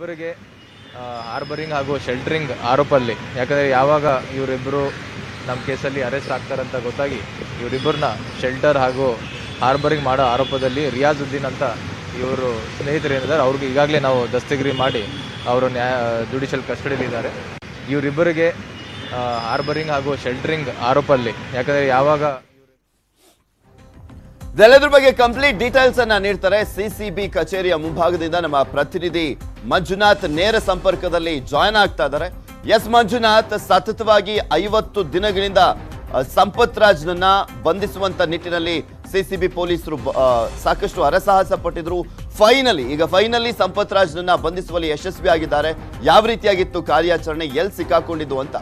ಇವರಿಬ್ಬರಿಗೆ harbouring ಹಾಗೂ ಶೆಲ್ಟರಿಂಗ್ ಆರೋಪಲ್ಲಿ ಯಾಕಂದರೆ ಯಾವಾಗ ಇವರಿಬ್ಬರು ನಮ್ಮ ಕೇಸಲ್ಲಿ ಅರೆಸ್ಟ್ ಆಗ್ತಾರಂತ ಗೊತ್ತಾಗಿ ಇವರಿಬ್ಬರನ್ನ ಶೆಲ್ಟರ್ ಹಾಗೂ ಹಾರ್ಬರಿಂಗ್ ಮಾಡೋ ಆರೋಪದಲ್ಲಿ ರಿಯಾಜುದ್ದೀನ್ ಅಂತ ಇವರು ಸ್ನೇಹಿತರು ಏನಿದ್ದಾರೆ ಅವ್ರಿಗೆ ಈಗಾಗಲೇ ನಾವು ದಸ್ತಗಿರಿ ಮಾಡಿ ಅವರು ನ್ಯಾಯ ಜುಡಿಷಿಯಲ್ ಕಸ್ಟಡಿಯಲ್ಲಿದ್ದಾರೆ ಇವರಿಬ್ಬರಿಗೆ ಹಾರ್ಬರಿಂಗ್ ಹಾಗೂ ಶೆಲ್ಟರಿಂಗ್ ಆರೋಪಲ್ಲಿ ಯಾಕಂದರೆ ಯಾವಾಗ ಇದೆಲ್ಲದ್ರ ಬಗ್ಗೆ ಕಂಪ್ಲೀಟ್ ಡೀಟೇಲ್ಸ್ ಅನ್ನ ನೀಡ್ತಾರೆ ಸಿಸಿಬಿ ಕಚೇರಿಯ ಮುಂಭಾಗದಿಂದ ನಮ್ಮ ಪ್ರತಿನಿಧಿ ಮಂಜುನಾಥ್ ನೇರ ಸಂಪರ್ಕದಲ್ಲಿ ಜಾಯ್ನ್ ಆಗ್ತಾ ಇದ್ದಾರೆ ಎಸ್ ಮಂಜುನಾಥ್ ಸತತವಾಗಿ ಐವತ್ತು ದಿನಗಳಿಂದ ಆ, ಸಂಪತ್ ರಾಜ್ನನ್ನ ಬಂಧಿಸುವಂತ ನಿಟ್ಟಿನಲ್ಲಿ ಸಿಸಿಬಿ ಪೊಲೀಸರು ಬ- ಆ, ಸಾಕಷ್ಟು ಹರಸಾಹಸ ಪಟ್ಟಿದ್ರು ಫೈನಲಿ ಈಗ ಫೈನಲಿ ಸಂಪತ್ ರಾಜ್ನನ್ನ ಬಂಧಿಸುವಲ್ಲಿ ಯಶಸ್ವಿ ಆಗಿದ್ದಾರೆ ಯಾವ ರೀತಿಯಾಗಿತ್ತು ಕಾರ್ಯಾಚರಣೆ ಎಲ್ಲಿ ಸಿಕ್ಕಾಕೊಂಡಿದ್ದು ಅಂತ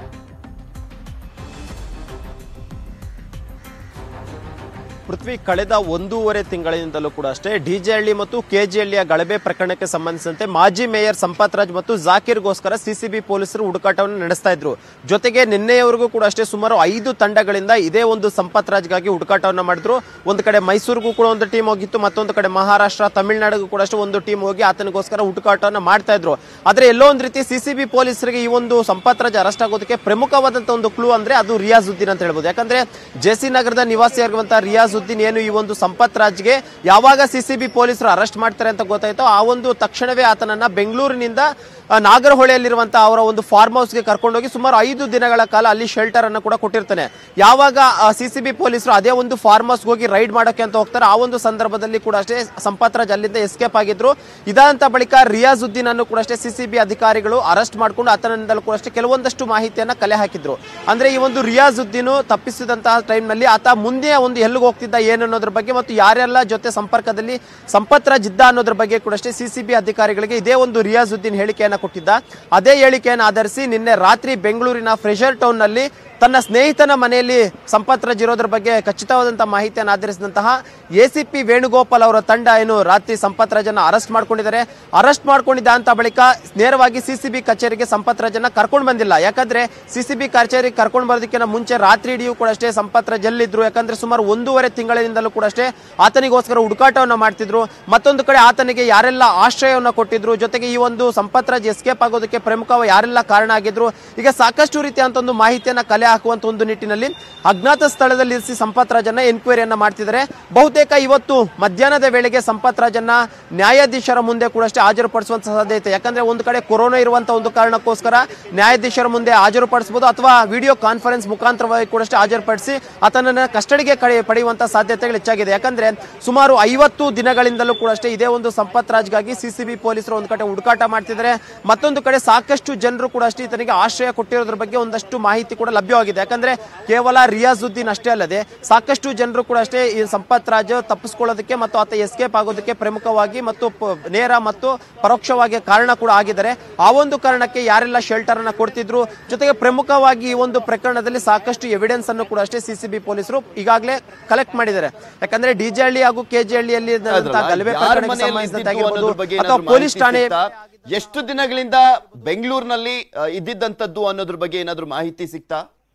ಪೃಥ್ವಿ ಕಳೆದ ಒಂದೂವರೆ ತಿಂಗಳಿನಿಂದಲೂ ಕೂಡ ಅಷ್ಟೇ ಡಿಜೆಹಳ್ಳಿ ಮತ್ತು ಕೆಜಿಹಳ್ಳಿಯ ಗಲಭೆ ಪ್ರಕರಣಕ್ಕೆ ಸಂಬಂಧಿಸಿದಂತೆ ಮಾಜಿ ಮೇಯರ್ ಸಂಪತ್ ರಾಜ್ ಮತ್ತು ಜಾಕೀರ್ಗೋಸ್ಕರ ಸಿಸಿಬಿ ಪೊಲೀಸರು ಹುಡುಕಾಟವನ್ನು ನಡೆಸ್ತಾ ಇದ್ರು ಜೊತೆಗೆ ನಿನ್ನೆಯವರೆಗೂ ಕೂಡ ಅಷ್ಟೇ ಸುಮಾರು ಐದು ತಂಡಗಳಿಂದ ಇದೇ ಒಂದು ಸಂಪತ್ ರಾಜ್ಗಾಗಿ ಹುಡುಕಾಟವನ್ನು ಮಾಡಿದ್ರು ಒಂದು ಕಡೆ ಮೈಸೂರಿಗೂ ಕೂಡ ಒಂದು ಟೀಮ್ ಹೋಗಿತ್ತು ಮತ್ತೊಂದು ಕಡೆ ಮಹಾರಾಷ್ಟ್ರ ತಮಿಳುನಾಡಿಗೂ ಕೂಡ ಅಷ್ಟೇ ಒಂದು ಟೀಮ್ ಹೋಗಿ ಆತನಿಗೋಸ್ಕರ ಹುಡುಕಾಟವನ್ನು ಮಾಡ್ತಾ ಇದ್ರು ಆದ್ರೆ ಎಲ್ಲೋ ಒಂದು ರೀತಿ ಸಿಸಿಬಿ ಪೊಲೀಸರಿಗೆ ಈ ಒಂದು ಸಂಪತ್ ರಾಜ್ ಅರೆಸ್ಟ್ ಆಗೋದಕ್ಕೆ ಪ್ರಮುಖವಾದಂತ ಒಂದು ಕ್ಲೂ ಅಂದ್ರೆ ಅದು ರಿಯಾಜುದ್ದೀನ್ ಅಂತ ಹೇಳ್ಬೋದು ಯಾಕಂದ್ರೆ ಜೆಸಿ ನಗರದ ನಿವಾಸಿಯಾಗಿರುವಂತಹ ರಿಯಾಜುದ್ದೀನ್ ಏನು ಈ ಒಂದು ಸಂಪತ್ ರಾಜ್ಗೆ ಯಾವಾಗ ಸಿಸಿಬಿ ಪೊಲೀಸರು ಅರೆಸ್ಟ್ ಮಾಡ್ತಾರೆ ಅಂತ ಗೊತ್ತಾಯ್ತೋ ಆ ಒಂದು ತಕ್ಷಣವೇ ಆತನನ್ನ ಬೆಂಗಳೂರಿನಿಂದ ಆ, ನಾಗರಹೊಳೆಯಲ್ಲಿರುವಂತಹ ಅವರ ಒಂದು ಫಾರ್ಮ್ ಹೌಸ್ಗೆ ಕರ್ಕೊಂಡೋಗಿ ಸುಮಾರು ಐದು ದಿನಗಳ ಕಾಲ ಅಲ್ಲಿ ಶೆಲ್ಟರ್ ಅನ್ನು ಕೂಡ ಕೊಟ್ಟಿರ್ತಾನೆ ಯಾವಾಗ ಸಿಸಿಬಿ ಪೊಲೀಸರು ಅದೇ ಒಂದು ಫಾರ್ಮ್ ಹೌಸ್ಗೆ ಹೋಗಿ ರೈಡ್ ಮಾಡೋಕೆ ಅಂತ ಹೋಗ್ತಾರೆ ಆ ಒಂದು ಸಂದರ್ಭದಲ್ಲಿ ಕೂಡ ಅಷ್ಟೇ ಸಂಪತ್ ರಾಜ್ ಅಲ್ಲಿಂದ ಎಸ್ಕೇಪ್ ಆಗಿದ್ರು ಇದಾದಂತ ಬಳಿಕ ರಿಯಾಜುದ್ದೀನ್ ಅನ್ನು ಕೂಡ ಅಷ್ಟೇ ಸಿಸಿಬಿ ಅಧಿಕಾರಿಗಳು ಅರೆಸ್ಟ್ ಮಾಡ್ಕೊಂಡು ಆತನಿಂದಲೂ ಕೂಡ ಅಷ್ಟೇ ಕೆಲವೊಂದಷ್ಟು ಮಾಹಿತಿಯನ್ನ ಕಲೆ ಹಾಕಿದ್ರು ಅಂದ್ರೆ ಈ ಒಂದು ರಿಯಾಜುದ್ದೀನ್ ತಪ್ಪಿಸಿದಂತಹ ಟೈಮ್ನಲ್ಲಿ ಆತ ಮುಂದೆ ಒಂದು ಎಲ್ಲಿಗೆ ಹೋಗ್ತಿದ್ದ ಏನು ಅನ್ನೋದ್ರ ಬಗ್ಗೆ ಮತ್ತು ಯಾರೆಲ್ಲ ಜೊತೆ ಸಂಪರ್ಕದಲ್ಲಿ ಸಂಪತ್ ರಾಜ್ ಇದ್ದ ಅನ್ನೋದ್ರ ಬಗ್ಗೆ ಕೂಡ ಅಷ್ಟೇ ಸಿಸಿಬಿ ಅಧಿಕಾರಿಗಳಿಗೆ ಇದೇ ಒಂದು ರಿಯಾಜುದ್ದೀನ್ ಹೇಳಿಕೆಯನ್ನ ಕೊಟ್ಟಿದ್ದ ಅದೇ ಹೇಳಿಕೆಯನ್ನು ಆಧರಿಸಿ ನಿನ್ನೆ ರಾತ್ರಿ ಬೆಂಗಳೂರಿನ ಫ್ರೆಷರ್ ಟೌನ್ ನಲ್ಲಿ ತನ್ನ ಸ್ನೇಹಿತನ ಮನೆಯಲ್ಲಿ ಸಂಪತ್ ರಾಜ್ ಇರೋದ್ರ ಬಗ್ಗೆ ಖಚಿತವಾದಂತಹ ಮಾಹಿತಿಯನ್ನು ಆಧರಿಸಿದಂತಹ ಎಸಿಪಿ ವೇಣುಗೋಪಾಲ್ ಅವರ ತಂಡ ಏನು ರಾತ್ರಿ ಸಂಪತ್ ರಾಜನ್ನ ಅರೆಸ್ಟ್ ಮಾಡ್ಕೊಂಡಿದ್ದಾರೆ ಅರೆಸ್ಟ್ ಮಾಡ್ಕೊಂಡಿದ್ದ ಅಂತ ಬಳಿಕ ನೇರವಾಗಿ ಸಿಸಿಬಿ ಕಚೇರಿಗೆ ಸಂಪತ್ ರಾಜನ್ನ ಕರ್ಕೊಂಡು ಬಂದಿಲ್ಲ ಯಾಕಂದ್ರೆ ಸಿಸಿಬಿ ಕಚೇರಿಗೆ ಕರ್ಕೊಂಡು ಬರೋದಕ್ಕಿಂತ ಮುಂಚೆ ರಾತ್ರಿ ಇಡಿಯೂ ಕೂಡ ಅಷ್ಟೇ ಸಂಪತ್ ರಾಜ್ ಎಲ್ಲಿದ್ರು ಯಾಕಂದ್ರೆ ಸುಮಾರು ಒಂದೂವರೆ ತಿಂಗಳಿನಿಂದಲೂ ಕೂಡ ಅಷ್ಟೇ ಆತನಿಗೋಸ್ಕರ ಹುಡುಕಾಟವನ್ನು ಮಾಡ್ತಿದ್ರು ಮತ್ತೊಂದು ಕಡೆ ಆತನಿಗೆ ಯಾರೆಲ್ಲ ಆಶ್ರಯವನ್ನು ಕೊಟ್ಟಿದ್ರು ಜೊತೆಗೆ ಈ ಒಂದು ಸಂಪತ್ ರಾಜ್ ಎಸ್ಕೇಪ್ ಆಗೋದಕ್ಕೆ ಪ್ರಮುಖವಾಗಿ ಯಾರೆಲ್ಲ ಕಾರಣ ಆಗಿದ್ರು ಈಗ ಸಾಕಷ್ಟು ರೀತಿಯಂತ ಒಂದು ಮಾಹಿತಿಯನ್ನ ಕಲೆ ಹಾಕುವಂತ ಒಂದು ನಿಟ್ಟಿನಲ್ಲಿ ಅಜ್ಞಾತ ಸ್ಥಳದಲ್ಲಿ ಇರಿಸಿ ಸಂಪತ್ ರಾಜನ್ನ ಎನ್ಕ್ವೈರಿಯನ್ನ ಮಾಡ್ತಿದ್ದಾರೆ ಬಹುತೇಕ ಇವತ್ತು ಮಧ್ಯಾಹ್ನದ ವೇಳೆಗೆ ಸಂಪತ್ ರಾಜನ್ನ ನ್ಯಾಯಾಧೀಶರ ಮುಂದೆ ಕೂಡ ಅಷ್ಟೇ ಹಾಜರುಪಡಿಸುವಂತ ಸಾಧ್ಯತೆ ಯಾಕಂದ್ರೆ ಒಂದು ಕಡೆ ಕೊರೋನಾ ಇರುವಂತ ಒಂದು ಕಾರಣಕ್ಕೋಸ್ಕರ ನ್ಯಾಯಾಧೀಶರ ಮುಂದೆ ಹಾಜರುಪಡಿಸಬಹುದು ಅಥವಾ ವಿಡಿಯೋ ಕಾನ್ಫರೆನ್ಸ್ ಮುಖಾಂತರವಾಗಿ ಕೂಡ ಅಷ್ಟೇ ಹಾಜರುಪಡಿಸಿ ಆತನನ್ನ ಕಸ್ಟಡಿಗೆ ಕಡೆ ಪಡೆಯುವಂತ ಸಾಧ್ಯತೆಗಳು ಹೆಚ್ಚಾಗಿದೆ ಯಾಕಂದ್ರೆ ಸುಮಾರು ಐವತ್ತು ದಿನಗಳಿಂದಲೂ ಕೂಡ ಅಷ್ಟೇ ಇದೇ ಒಂದು ಸಂಪತ್ ರಾಜ್ಗಾಗಿ ಸಿಸಿಬಿ ಪೊಲೀಸರು ಒಂದು ಕಡೆ ಹುಡುಕಾಟ ಮಾಡ್ತಿದ್ದಾರೆ ಮತ್ತೊಂದು ಕಡೆ ಸಾಕಷ್ಟು ಜನರು ಕೂಡ ಅಷ್ಟೇ ಈತನಿಗೆ ಆಶ್ರಯ ಕೊಟ್ಟಿರೋದ್ರ ಬಗ್ಗೆ ಒಂದಷ್ಟು ಮಾಹಿತಿ ಕೂಡ ಲಭ್ಯವಾಗಿದೆ ಯಾಕಂದ್ರೆ ಕೇವಲ ರಿಯಾಜುದ್ದೀನ್ ಅಷ್ಟೇ ಅಲ್ಲದೆ ಸಾಕಷ್ಟು ಜನರು ಕೂಡ ಅಷ್ಟೇ ಈ ಸಂಪತ್ ರಾಜ್ ತಪ್ಪಿಸ್ಕೊಳ್ಳೋದಕ್ಕೆ ಮತ್ತು ಆತ ಎಸ್ಕೇಪ್ ಆಗೋದಕ್ಕೆ ಪ್ರಮುಖವಾಗಿ ಮತ್ತು ಪ- ನೇರ ಮತ್ತು ಪರೋಕ್ಷವಾಗಿ ಕಾರಣ ಕೂಡ ಆಗಿದ್ದಾರೆ ಆ ಒಂದು ಕಾರಣಕ್ಕೆ ಯಾರೆಲ್ಲ ಶೆಲ್ಟರ್ ಅನ್ನ ಕೊಡ್ತಿದ್ರು ಜೊತೆಗೆ ಪ್ರಮುಖವಾಗಿ ಈ ಒಂದು ಪ್ರಕರಣದಲ್ಲಿ ಸಾಕಷ್ಟು ಎವಿಡೆನ್ಸ್ ಅನ್ನು ಕೂಡ ಅಷ್ಟೇ ಸಿಸಿಬಿ ಪೊಲೀಸರು ಈಗಾಗಲೇ ಕಲೆಕ್ಟ್ ಮಾಡಿದ್ದಾರೆ ಯಾಕಂದ್ರೆ ಡಿಜೆಹಳ್ಳಿ ಹಾಗೂ ಕೆಜಿಹಳ್ಳಿಯಲ್ಲಿ ಅದ್ರಲ್ಲ, ಗಲಭೆ ಯಾರ್ ಪ್ರಕರಣಕ್ಕೆ ಮನೆಯಲ್ಲಿ ಸಂಬಂಧಿಸಿದಂತೆ ಇದ್ದಿದ್ದು ಆಗಿರ್ಬೋದು ಅನ್ನೋದ್ರ ಬಗ್ಗೆ ಅಥವಾ ಏನಾದ್ರು ಪೊಲೀಸ್ ಮಾಹಿತಿ ಠಾಣೆ ಸಿಗ್ತಾ? ಎಷ್ಟು ದಿನಗಳಿಂದ ಬೆಂಗಳೂರಿನಲ್ಲಿ ಆ, ಇದ್ದಿದ್ದಂಥದ್ದು ಅನ್ನೋದ್ರ ಬಗ್ಗೆ ಏನಾದ್ರು ಮಾಹಿತಿ ಸಿಗ್ತಾ